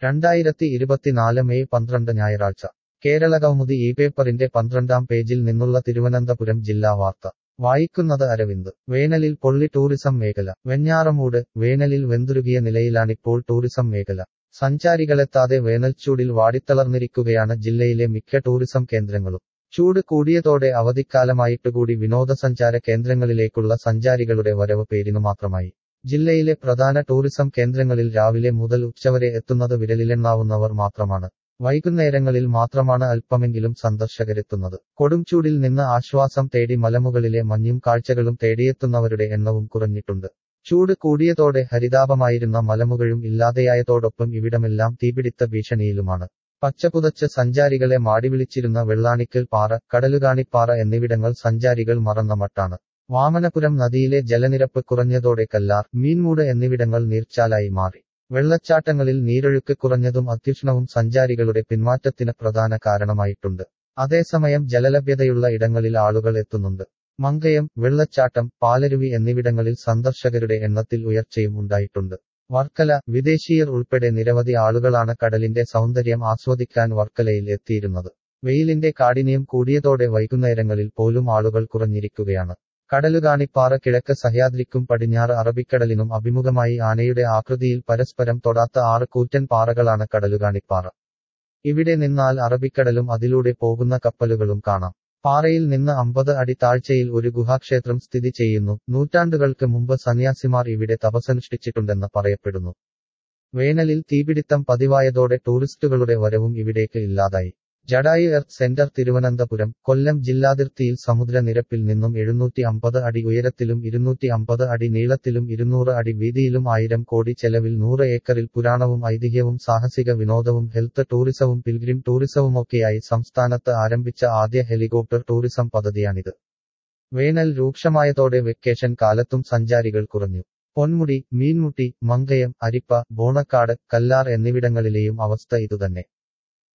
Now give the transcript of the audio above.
രണ്ടായിരത്തി ഇരുപത്തിനാല് മെയ് പന്ത്രണ്ട് ഞായറാഴ്ച കേരളകൗമുദി ഈ പേപ്പറിന്റെ പന്ത്രണ്ടാം പേജിൽ നിന്നുള്ള തിരുവനന്തപുരം ജില്ലാ വാർത്ത വായിക്കുന്നത് അരവിന്ദ് വേനലിൽ പൊള്ളി ടൂറിസം മേഖല വെഞ്ഞാറമൂട് വേനലിൽ വെന്തുരുകിയ നിലയിലാണിപ്പോൾ ടൂറിസം മേഖല സഞ്ചാരികളെത്താതെ വേനൽച്ചൂടിൽ വാടിത്തളർന്നിരിക്കുകയാണ് ജില്ലയിലെ മിക്ക ടൂറിസം കേന്ദ്രങ്ങളും ചൂട് കൂടിയതോടെ അവധിക്കാലമായിട്ടുകൂടി വിനോദസഞ്ചാര കേന്ദ്രങ്ങളിലേക്കുള്ള സഞ്ചാരികളുടെ വരവ് പേരിനു മാത്രമായി ജില്ലയിലെ പ്രധാന ടൂറിസം കേന്ദ്രങ്ങളിൽ രാവിലെ മുതൽ ഉച്ചവരെ എത്തുന്നത് വിരലിലെണ്ണാവുന്നവർ മാത്രമാണ് വൈകുന്നേരങ്ങളിൽ മാത്രമാണ് അല്പമെങ്കിലും സന്ദർശകരെത്തുന്നത് കൊടുംചൂടിൽ നിന്ന് ആശ്വാസം തേടി മലമുകളിലെ മഞ്ഞും കാഴ്ചകളും തേടിയെത്തുന്നവരുടെ എണ്ണവും കുറഞ്ഞിട്ടുണ്ട് ചൂട് കൂടിയതോടെ ഹരിതാപമായിരുന്ന മലമുകളും ഇല്ലാതെയായതോടൊപ്പം ഇവിടമെല്ലാം തീപിടിത്ത ഭീഷണിയിലുമാണ് പച്ചപുതച്ച് സഞ്ചാരികളെ മാടിവിളിച്ചിരുന്ന വെള്ളാണിക്കൽ പാറ കടലുകാണിപ്പാറ എന്നിവിടങ്ങൾ സഞ്ചാരികൾ മറന്ന മട്ടാണ് വാമനപുരം നദിയിലെ ജലനിരപ്പ് കുറഞ്ഞതോടെ കല്ലാർ മീൻമൂട് എന്നിവിടങ്ങൾ നീർച്ചാലായി മാറി വെള്ളച്ചാട്ടങ്ങളിൽ നീരൊഴുക്ക് കുറഞ്ഞതും അത്യുഷ്ണവും സഞ്ചാരികളുടെ പിന്മാറ്റത്തിന് പ്രധാന കാരണമായിട്ടുണ്ട് അതേസമയം ജലലഭ്യതയുള്ള ഇടങ്ങളിൽ ആളുകൾ എത്തുന്നുണ്ട് മങ്കയം വെള്ളച്ചാട്ടം പാലരുവി എന്നിവിടങ്ങളിൽ സന്ദർശകരുടെ എണ്ണത്തിൽ ഉയർച്ചയും ഉണ്ടായിട്ടുണ്ട് വർക്കല വിദേശീയർ ഉൾപ്പെടെ നിരവധി ആളുകളാണ് കടലിന്റെ സൗന്ദര്യം ആസ്വദിക്കാൻ വർക്കലയിൽ എത്തിയിരുന്നത് വെയിലിന്റെ കാഠിന്യം കൂടിയതോടെ വൈകുന്നേരങ്ങളിൽ പോലും ആളുകൾ കുറഞ്ഞിരിക്കുകയാണ് കടലുകാണിപ്പാറ കിഴക്ക് സഹ്യാദ്രിക്കും പടിഞ്ഞാറ് അറബിക്കടലിനും അഭിമുഖമായി ആനയുടെ ആകൃതിയിൽ പരസ്പരം തൊടാത്ത ആറ് കൂറ്റൻ പാറകളാണ് കടലുകാണിപ്പാറ ഇവിടെ നിന്നാൽ അറബിക്കടലും അതിലൂടെ പോകുന്ന കപ്പലുകളും കാണാം പാറയിൽ നിന്ന് അമ്പത് അടി താഴ്ചയിൽ ഒരു ഗുഹാക്ഷേത്രം സ്ഥിതി ചെയ്യുന്നു നൂറ്റാണ്ടുകൾക്ക് മുമ്പ് സന്യാസിമാർ ഇവിടെ തപസനുഷ്ഠിച്ചിട്ടുണ്ടെന്ന് പറയപ്പെടുന്നു വേനലിൽ തീപിടിത്തം പതിവായതോടെ ടൂറിസ്റ്റുകളുടെ വരവും ഇവിടേക്ക് ഇല്ലാതായി ജഡായു എർത്ത് സെന്റർ തിരുവനന്തപുരം കൊല്ലം ജില്ലാതിർത്തിയിൽ സമുദ്രനിരപ്പിൽ നിന്നും എഴുന്നൂറ്റി അമ്പത് അടി ഉയരത്തിലും ഇരുന്നൂറ്റി അമ്പത് അടി നീളത്തിലും ഇരുന്നൂറ് അടി വീതിയിലും ആയിരം കോടി ചെലവിൽ നൂറ് ഏക്കറിൽ പുരാണവും ഐതിഹ്യവും സാഹസിക വിനോദവും ഹെൽത്ത് ടൂറിസവും പിൽഗ്രിം ടൂറിസവുമൊക്കെയായി സംസ്ഥാനത്ത് ആരംഭിച്ച ആദ്യ ഹെലികോപ്റ്റർ ടൂറിസം പദ്ധതിയാണിത് വേനൽ രൂക്ഷമായതോടെ വെക്കേഷൻ കാലത്തും സഞ്ചാരികൾ കുറഞ്ഞു പൊന്മുടി മീൻമുട്ടി മങ്കയം അരിപ്പ ബോണക്കാട് കല്ലാർ എന്നിവിടങ്ങളിലെയും അവസ്ഥ ഇതുതന്നെ